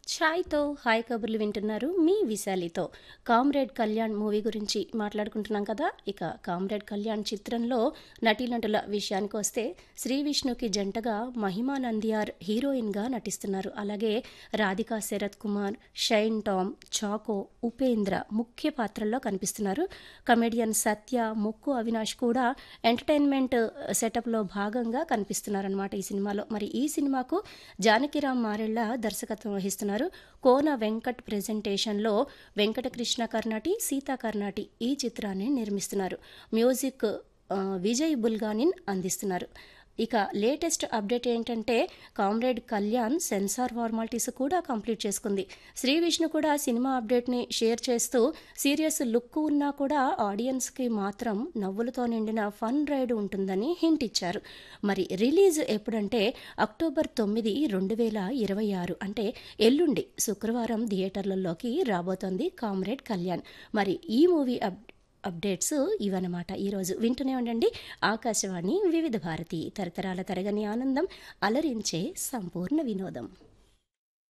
ఛాయ్తో హాయ్ కబుర్లు వింటున్నారు మీ విశాలితో కామ్రేడ్ కళ్యాణ్ మూవీ గురించి మాట్లాడుకుంటున్నాం కదా ఇక కామ్రేడ్ కళ్యాణ్ చిత్రంలో నటీనటుల విషయానికి వస్తే శ్రీ విష్ణుకి జంటగా మహిమా నందియార్ హీరోయిన్గా నటిస్తున్నారు అలాగే రాధికా శరత్ కుమార్ షైన్ టామ్ చాకో ఉపేంద్ర ముఖ్య పాత్రల్లో కనిపిస్తున్నారు కమెడియన్ సత్య ముక్కు అవినాష్ కూడా ఎంటర్టైన్మెంట్ సెటప్లో భాగంగా కనిపిస్తున్నారనమాట ఈ సినిమాలో మరి ఈ సినిమాకు జానకిరామ్ మారెళ్ళ దర్శకత్వం వహిస్తున్నారు కోన వెంకట్ ప్రెజెంటేషన్లో వెంకటకృష్ణ కర్ణాటి సీతా కర్ణాటి ఈ చిత్రాన్ని నిర్మిస్తున్నారు మ్యూజిక్ ఆ, విజయ్ బుల్గానిన్ అందిస్తున్నారు ఇక లేటెస్ట్ అప్డేట్ ఏంటంటే కామ్రేడ్ కళ్యాణ్ సెన్సార్ ఫార్మాలిటీస్ కూడా కంప్లీట్ చేసుకుంది శ్రీ విష్ణు కూడా సినిమా అప్డేట్ని షేర్ చేస్తూ సీరియస్ లుక్ ఉన్నా కూడా ఆడియన్స్కి మాత్రం నవ్వులతో నిండిన ఫన్ రైడ్ ఉంటుందని హింట్ ఇచ్చారు మరి రిలీజ్ ఎప్పుడంటే అక్టోబర్ తొమ్మిది రెండు వేల ఇరవై ఆరు అంటే ఎల్లుండి శుక్రవారం థియేటర్లలోకి రాబోతోంది కామ్రేడ్ కళ్యాణ్ మరి ఈ మూవీ అప్ అప్డేట్స్ ఇవన్నమాట ఈరోజు వింటూనే ఉండండి ఆకాశవాణి వివిధ భారతి తరతరాల తరగని ఆనందం అలరించే సంపూర్ణ వినోదం